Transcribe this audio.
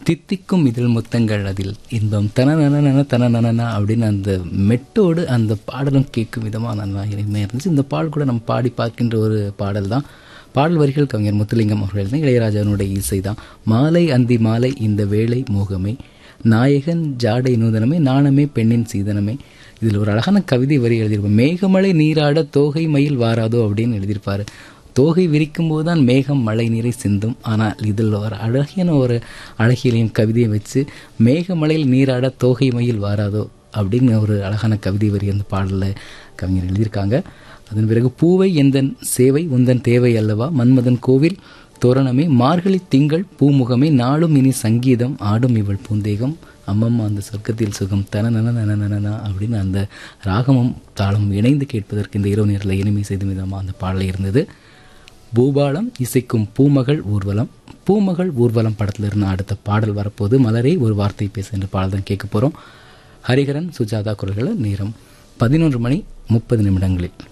தித்திக்கும் இதில் முத்தங்கள் அதில் இன்பம் தனநன தனநனா அப்படின்னு அந்த மெட்டோடு அந்த பாடலும் கேட்கும் விதமாக நல்லா இனிமையாக இருந்துச்சு இந்த பாடல் கூட நம்ம பாடி பார்க்கின்ற ஒரு பாடல் தான் பாடல் வரிகள் கவிஞர் முத்துலிங்கம் அவர்கள் எழுதின இளையராஜாவினுடைய இசை தான் மாலை அந்தி மாலை இந்த வேளை மோகமே நாயகன் ஜாடை நூதனமே நாணமே பெண்ணின் சீதனமே இதில் ஒரு அழகான கவிதை வரி எழுதியிருப்பார் மேகமலை நீராட தோகை மயில் வாராதோ அப்படின்னு எழுதியிருப்பாரு தோகை விரிக்கும் போது தான் மேகம் மழை நீரை சிந்தும் ஆனால் இதில் ஒரு அழகியான ஒரு அழகியலையும் கவிதையை வச்சு மேகமலையில் நீராட தோகை மயில் வாராதோ அப்படின்னு ஒரு அழகான கவிதை வரி அந்த பாடலில் கவிஞர் எழுதியிருக்காங்க அதன் பிறகு பூவை எந்தன் சேவை உந்தன் தேவை அல்லவா மன்மதன் கோவில் தோரணமே மார்கழி திங்கள் பூமுகமே நாளும் இனி சங்கீதம் ஆடும் இவள் பூந்தேகம் அம்மம்மா அந்த சொர்க்கத்தில் சுகம் தனநன நனநனா அப்படின்னு அந்த ராகமும் தாளமும் இணைந்து கேட்பதற்கு இந்த இரவு நேரில் இனிமை செய்து விதமாக அந்த பாடல் இருந்தது பூபாலம் இசைக்கும் பூமகள் ஊர்வலம் பூமகள் ஊர்வலம் படத்தில் இருந்து அடுத்த பாடல் வரப்போது மலரே ஒரு வார்த்தை பேச என்ற பாடல் தான் கேட்க போகிறோம் ஹரிஹரன் சுஜாதா குரல்கள் நேரம் பதினொன்று மணி முப்பது நிமிடங்களில்